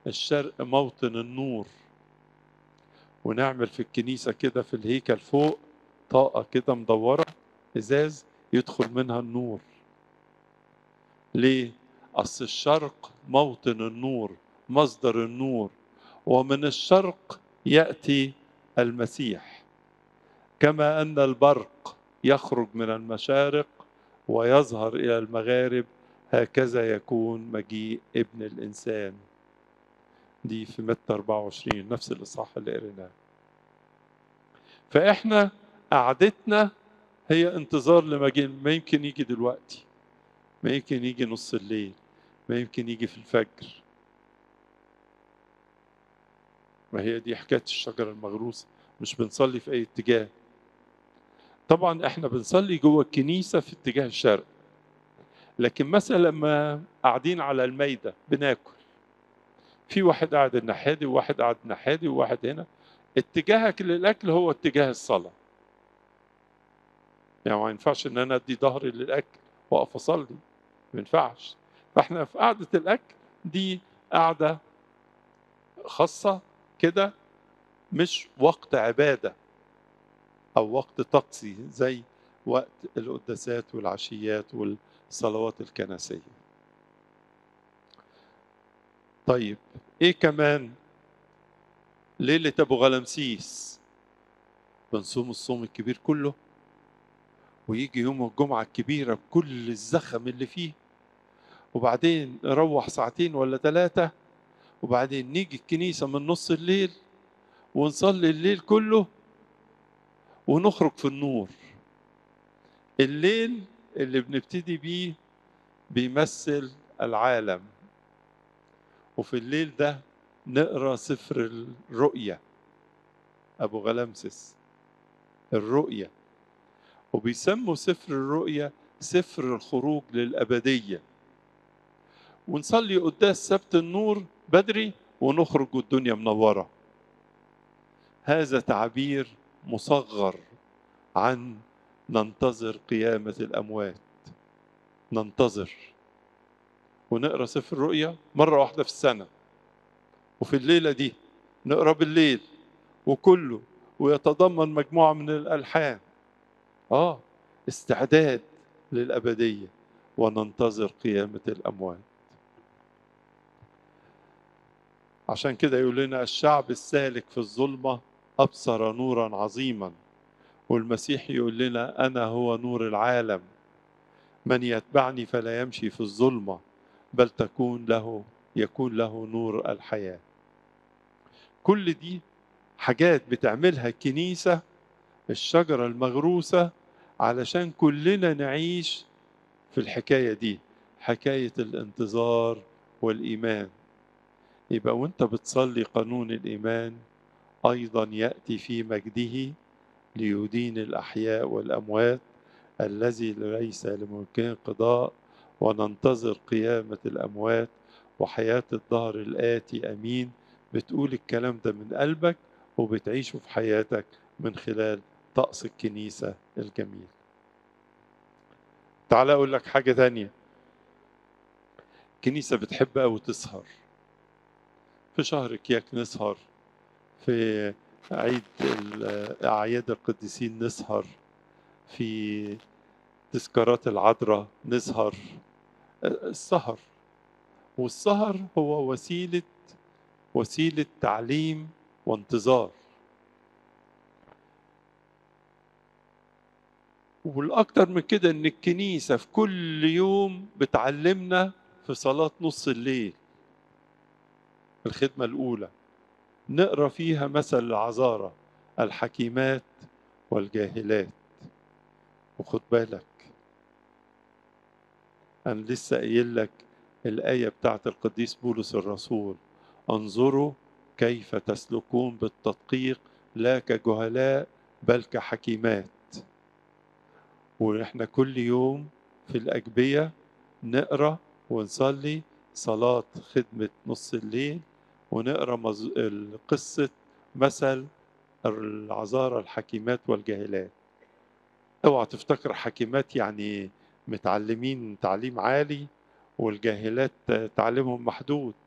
الشرق موطن النور ونعمل في الكنيسة كده في الهيكل فوق طاقة كده مدورة إزاز يدخل منها النور ليه؟ أصل الشرق موطن النور مصدر النور ومن الشرق يأتي المسيح كما أن البرق يخرج من المشارق ويظهر إلى المغارب هكذا يكون مجيء ابن الإنسان دي في متى 24 نفس الإصحاح اللي قريناه فإحنا قعدتنا هي انتظار لمجيء ما يمكن يجي دلوقتي ما يمكن يجي نص الليل ما يمكن يجي في الفجر ما هي دي حكاية الشجرة المغروسة مش بنصلي في أي اتجاه طبعا احنا بنصلي جوه الكنيسة في اتجاه الشرق لكن مثلا لما قاعدين على الميدة بناكل في واحد قاعد الناحية دي وواحد قاعد الناحية دي وواحد هنا اتجاهك للأكل هو اتجاه الصلاة يعني ما ينفعش ان انا ادي ظهري للاكل واقف اصلي ما ينفعش فاحنا في قعده الاكل دي قعده خاصه كده مش وقت عباده او وقت طقسي زي وقت القداسات والعشيات والصلوات الكنسيه طيب ايه كمان ليله ابو غلمسيس بنصوم الصوم الكبير كله ويجي يوم الجمعة الكبيرة بكل الزخم اللي فيه وبعدين نروح ساعتين ولا ثلاثة وبعدين نيجي الكنيسة من نص الليل ونصلي الليل كله ونخرج في النور الليل اللي بنبتدي بيه بيمثل العالم وفي الليل ده نقرا سفر الرؤيا ابو غلمسس الرؤيا وبيسموا سفر الرؤيا سفر الخروج للأبدية ونصلي قداس سبت النور بدري ونخرج والدنيا منورة هذا تعبير مصغر عن ننتظر قيامة الأموات ننتظر ونقرا سفر الرؤيا مرة واحدة في السنة وفي الليلة دي نقرا بالليل وكله ويتضمن مجموعة من الألحان اه استعداد للأبدية وننتظر قيامة الأموات عشان كده يقول لنا الشعب السالك في الظلمة أبصر نورا عظيما والمسيح يقول لنا أنا هو نور العالم من يتبعني فلا يمشي في الظلمة بل تكون له يكون له نور الحياة كل دي حاجات بتعملها الكنيسة الشجرة المغروسة علشان كلنا نعيش في الحكاية دي حكاية الانتظار والإيمان يبقى وانت بتصلي قانون الإيمان أيضا يأتي في مجده ليدين الأحياء والأموات الذي ليس لممكن قضاء وننتظر قيامة الأموات وحياة الدهر الآتي أمين بتقول الكلام ده من قلبك وبتعيشه في حياتك من خلال طقس الكنيسة الجميل تعال أقول لك حاجة تانية الكنيسة بتحب أوي تسهر في شهر كياك نسهر في عيد أعياد القديسين نسهر في تذكارات العذراء نسهر السهر والسهر هو وسيلة وسيلة تعليم وانتظار والأكتر من كده إن الكنيسة في كل يوم بتعلمنا في صلاة نص الليل الخدمة الأولى نقرا فيها مثل العذارى الحكيمات والجاهلات وخد بالك أنا لسه قايل لك الآية بتاعت القديس بولس الرسول انظروا كيف تسلكون بالتدقيق لا كجهلاء بل كحكيمات واحنا كل يوم في الأجبية نقرا ونصلي صلاة خدمة نص الليل ونقرا مز... قصة مثل العذارى الحكيمات والجاهلات اوعى تفتكر حكيمات يعني متعلمين تعليم عالي والجاهلات تعليمهم محدود